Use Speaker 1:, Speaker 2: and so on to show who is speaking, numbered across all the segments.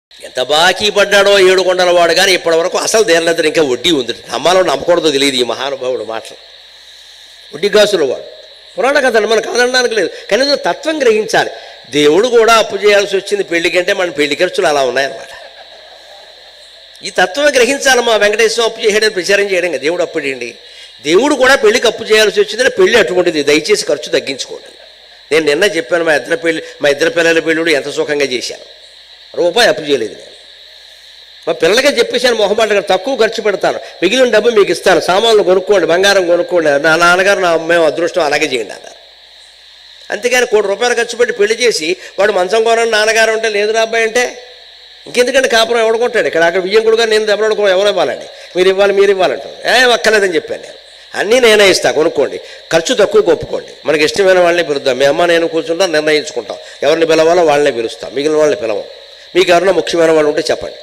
Speaker 1: ఎంత బాకీ పడ్డాడో ఏడు కొండల వాడు కానీ ఇప్పటివరకు అసలు దేరలేదు ఇంకా వడ్డీ ఉంది నమ్మాలో నమ్మకూడదో తెలియదు ఈ మహానుభావుడు మాటలు వడ్డీ గాసుల వాడు పురాణ కథలు మనం కాదనడానికి లేదు కనీసం తత్వం గ్రహించాలి దేవుడు కూడా అప్పు చేయాల్సి వచ్చింది పెళ్లికంటే మన పెళ్లి ఖర్చులు అలా ఉన్నాయన్నమాట ఈ తత్వం గ్రహించాలి మా వెంకటేశ్వర అప్పు చేయడం ప్రచారం చేయడం కదా దేవుడు అప్పు చేయండి దేవుడు కూడా పెళ్లికి అప్పు చేయాల్సి వచ్చిందని పెళ్లి అటువంటిది దయచేసి ఖర్చు తగ్గించుకోండి నేను నిన్న చెప్పాను మా ఇద్దరు పెళ్లి మా ఇద్దరు పిల్లల పెళ్ళిడు ఎంత సుఖంగా చేశాను రూపాయి అప్పు చేయలేదు నేను మా పిల్లలకే చెప్పేశాను మొహమాట తక్కువ ఖర్చు పెడతాను మిగిలిన డబ్బు మీకు ఇస్తాను సామాన్లు కొనుక్కోండి బంగారం కొనుక్కోండి నా నాన్నగారు నా మేము అదృష్టం అలాగే చేయండి అన్నారు అంతేగాని కోటి రూపాయలు ఖర్చు పెట్టి పెళ్లి చేసి వాడు మంచం కొనని నాన్నగారు ఉంటే లేదు నా అబ్బాయి అంటే ఇంకెందుకంటే కాపురం ఎవడుకుంటాడు ఇక్కడ అక్కడ వియ్యంకుడుగా నేను దెబ్బలాడుకో ఎవరు ఇవ్వాలండి మీరు ఇవ్వాలి మీరు ఇవ్వాలంటారు ఏ అక్కర్లేదని చెప్పాను నేను అన్నీ నేనే ఇస్తా కొనుక్కోండి ఖర్చు తక్కువ ఒప్పుకోండి మనకి ఇష్టమైన వాళ్ళని పిలుద్దాం మీ అమ్మ నేను కూర్చుంటాం నిర్ణయించుకుంటాం ఎవరిని పిలవాలో వాళ్ళనే పిలుస్తాం మిగిలిన వాళ్ళని పిలవం మీకు ఎవరైనా ముఖ్యమైన వాళ్ళు ఉంటే చెప్పండి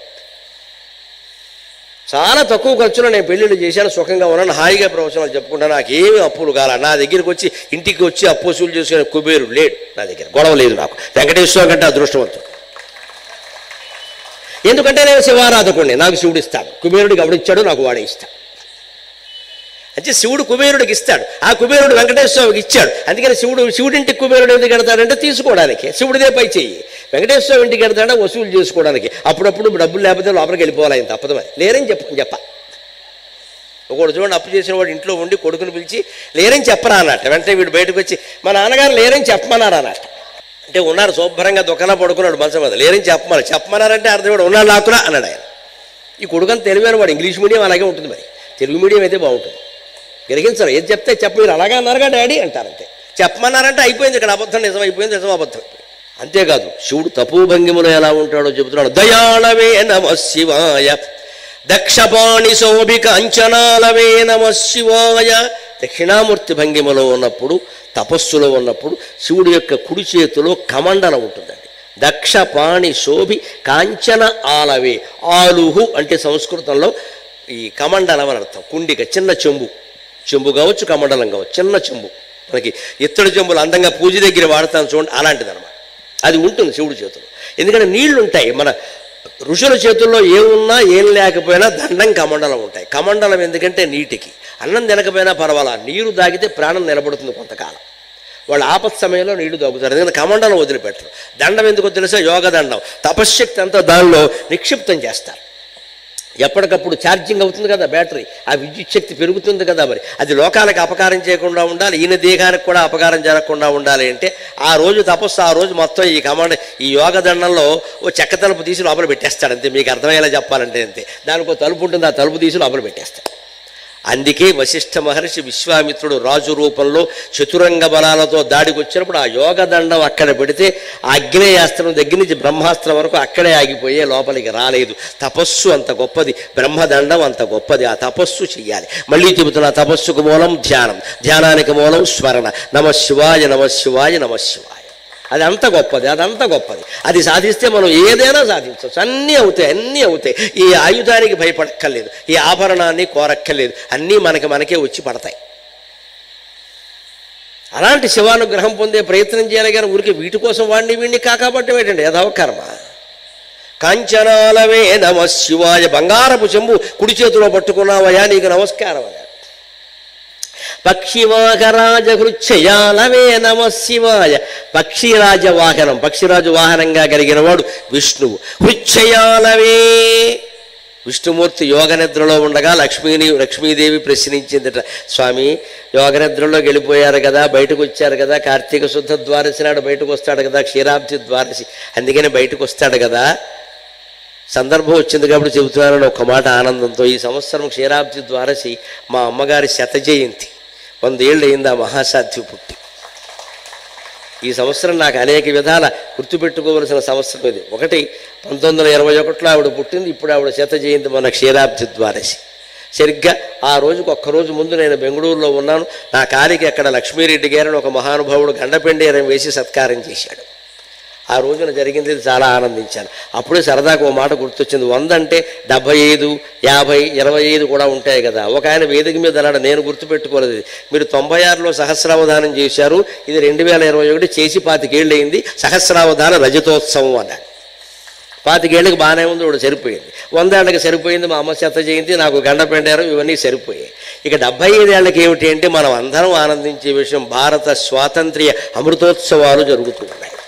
Speaker 1: చాలా తక్కువ ఖర్చులో నేను పెళ్ళిళ్ళు చేశాను సుఖంగా ఉన్నాను హాయిగా ప్రవచనాలు చెప్పుకుంటాను నాకేమీ అప్పులు కాల నా దగ్గరికి వచ్చి ఇంటికి వచ్చి అప్పు వసూలు చేసుకునే కుబేరు లేడు నా దగ్గర గొడవ లేదు నాకు వెంకటేశ్వర కంటే అదృష్టవంతుడు ఎందుకంటే నేను శివారాధకుడిని నాకు శివుడు ఇస్తాడు కుబేరుడికి ఎవడిచ్చాడు నాకు వాడే ఇస్తాడు అంటే శివుడు కుబేరుడికి ఇస్తాడు ఆ కుబేరుడు వెంకటేశ్వరకి ఇచ్చాడు అందుకని శివుడు శివుడింటికి కుబేరుడు ఎందుకు కడతాడంటే తీసుకోవడానికి శివుడిదే పై చెయ్యి వెంకటేశ్వర ఇంటికి కడతాడా వసూలు చేసుకోవడానికి అప్పుడప్పుడు డబ్బులు లేకపోతే లోపలికి వెళ్ళిపోవాలి ఆయన తప్పదు మరి లేరని చెప్ప చెప్ప ఒకడు చూడండి అప్పు చేసిన వాడు ఇంట్లో ఉండి కొడుకుని పిలిచి లేరని చెప్పరా అన్నట్టు వెంటనే వీడు బయటకు వచ్చి మా నాన్నగారు లేరని చెప్పమన్నారు అన్నట్టు అంటే ఉన్నారు శుభ్రంగా దుఃఖంలో పడుకున్నాడు మంచం మీద లేరని చెప్పమన్నారు చెప్పమన్నారంటే అర్థం కూడా ఉన్నాడు లాక్కురా అన్నాడు ఆయన ఈ కొడుకని తెలివైన వాడు ఇంగ్లీష్ మీడియం అలాగే ఉంటుంది మరి తెలుగు మీడియం అయితే బాగుంటుంది గ్రహించరు ఏది చెప్తే చెప్ప మీరు అలాగే అన్నారుగా డాడీ అంటారంతే చెప్పమన్నారంటే అయిపోయింది ఇక్కడ అబద్ధం నిజం అయిపోయింది నిజం అబద్ధం అయిపోయింది అంతేకాదు శివుడు తపోభంగిములో ఎలా ఉంటాడో చెబుతున్నాడు దయాళవే నమ శివాయ దక్షపాణి శోభిక అంచనాలవే నమ శివాయ దక్షిణామూర్తి భంగిమలో ఉన్నప్పుడు తపస్సులో ఉన్నప్పుడు శివుడి యొక్క కుడి చేతిలో కమండలం ఉంటుందండి దక్ష పాణి శోభి కాంచన ఆలవే ఆలుహు అంటే సంస్కృతంలో ఈ కమండలం అని అర్థం కుండిక చిన్న చెంబు చెంబు కావచ్చు కమండలం కావచ్చు చిన్న చెంబు మనకి ఇత్తడి చెంబులు అందంగా పూజ దగ్గర వాడతాను చూడండి అలాంటిది అనమాట అది ఉంటుంది శివుడి చేతిలో ఎందుకంటే నీళ్లు ఉంటాయి మన ఋషుల చేతుల్లో ఏమున్నా ఏం లేకపోయినా దండం కమండలం ఉంటాయి కమండలం ఎందుకంటే నీటికి అన్నం తినకపోయినా పర్వాలా నీరు దాగితే ప్రాణం నిలబడుతుంది కొంతకాలం వాళ్ళు ఆపత్ సమయంలో నీళ్లు తాగుతారు ఎందుకంటే కమండలం వదిలిపెట్టరు దండం ఎందుకో తెలుసా యోగ దండం తపశ్శక్తి అంతా దానిలో నిక్షిప్తం చేస్తారు ఎప్పటికప్పుడు ఛార్జింగ్ అవుతుంది కదా బ్యాటరీ ఆ విద్యుత్ శక్తి పెరుగుతుంది కదా మరి అది లోకాలకు అపకారం చేయకుండా ఉండాలి ఈయన దేహానికి కూడా అపకారం జరగకుండా ఉండాలి అంటే ఆ రోజు తపస్సు ఆ రోజు మొత్తం ఈ కమాండ్ ఈ యోగ దండంలో ఓ చెక్క తలుపు తీసి లోపల పెట్టేస్తాడు అంతే మీకు అర్థమయ్యేలా చెప్పాలంటే అంతే దానికి ఒక తలుపు ఉంటుంది ఆ తలుపు తీసి లోపల పెట్టేస్తాడు అందుకే వశిష్ఠ మహర్షి విశ్వామిత్రుడు రాజు రూపంలో చతురంగ బలాలతో దాడికి వచ్చినప్పుడు ఆ యోగ దండం అక్కడ పెడితే ఆ అగ్నేయాస్త్రం దగ్గర నుంచి బ్రహ్మాస్త్రం వరకు అక్కడే ఆగిపోయే లోపలికి రాలేదు తపస్సు అంత గొప్పది బ్రహ్మదండం అంత గొప్పది ఆ తపస్సు చెయ్యాలి మళ్ళీ చెబుతున్న ఆ తపస్సుకు మూలం ధ్యానం ధ్యానానికి మూలం స్మరణ నమ శివాయ నమ శివాయ నమ శివాయ అది అంత గొప్పది అదంత గొప్పది అది సాధిస్తే మనం ఏదైనా సాధించవచ్చు అన్నీ అవుతాయి అన్నీ అవుతాయి ఈ ఆయుధానికి భయపడక్కర్లేదు ఈ ఆభరణాన్ని కోరక్కర్లేదు అన్నీ మనకి మనకే వచ్చి పడతాయి అలాంటి శివానుగ్రహం పొందే ప్రయత్నం చేయాలి కానీ ఊరికి వీటి కోసం వాడిని వీడిని కాకాపట్టం ఏంటండి యథవ కర్మ కాంచనాలవే నమ శివాయ బంగారపు చెంబు కుడి చేతిలో పట్టుకున్నావయ్యా నీకు నమస్కారం అయ్యా పక్షివాహరాజహృచ్చయాలవే నమ శివాయ పక్షిరాజ వాహనం పక్షిరాజు వాహనంగా కలిగిన వాడు విష్ణువు హృచ్చయాలవే విష్ణుమూర్తి యోగ నిద్రలో ఉండగా లక్ష్మీని లక్ష్మీదేవి ప్రశ్నించిందట స్వామి యోగ నిద్రలో వెళ్ళిపోయారు కదా బయటకు వచ్చారు కదా కార్తీక శుద్ధ ద్వారసి నాడు బయటకు వస్తాడు కదా క్షీరాబ్ది ద్వారసి అందుకని బయటకు వస్తాడు కదా సందర్భం వచ్చింది కాబట్టి చెబుతున్నానని ఒక మాట ఆనందంతో ఈ సంవత్సరం క్షీరాబ్ది ద్వారసి మా అమ్మగారి శత జయంతి వందేళ్ళు అయింది ఆ మహాసాధ్వి పుట్టి ఈ సంవత్సరం నాకు అనేక విధాల గుర్తుపెట్టుకోవలసిన సంవత్సరం ఇది ఒకటి పంతొమ్మిది వందల ఇరవై ఒకటిలో ఆవిడ పుట్టింది ఇప్పుడు ఆవిడ శత జయంతి మన క్షీరాబ్ది ద్వారసి సరిగ్గా ఆ రోజుకు ఒక్కరోజు ముందు నేను బెంగళూరులో ఉన్నాను నా కాలికి అక్కడ లక్ష్మీరెడ్డి గారిని ఒక మహానుభావుడు గండపెండేరం వేసి సత్కారం చేశాడు ఆ రోజున జరిగింది ఇది చాలా ఆనందించాను అప్పుడే సరదాగా ఓ మాట గుర్తొచ్చింది వంద అంటే డెబ్బై ఐదు యాభై ఇరవై ఐదు కూడా ఉంటాయి కదా ఒక ఆయన వేదిక మీద అన్నాడు నేను గుర్తుపెట్టుకోలేదు ఇది. మీరు తొంభై ఆరులో సహస్రావధానం చేశారు ఇది రెండు వేల ఇరవై ఒకటి చేసి పాతికేళ్ళు అయింది సహస్రావధాన రజతోత్సవం అన్నాడు పాతికేళ్ళకి బాగానే ఉంది ఇప్పుడు సరిపోయింది వందేళ్ళకి సరిపోయింది మా అమ్మ చెత్త జయంతి నాకు గండ పెండారు ఇవన్నీ సరిపోయాయి ఇక డెబ్బై ఐదేళ్ళకి ఏమిటి అంటే మనం అందరం ఆనందించే విషయం భారత స్వాతంత్ర్య అమృతోత్సవాలు జరుగుతూ ఉన్నాయి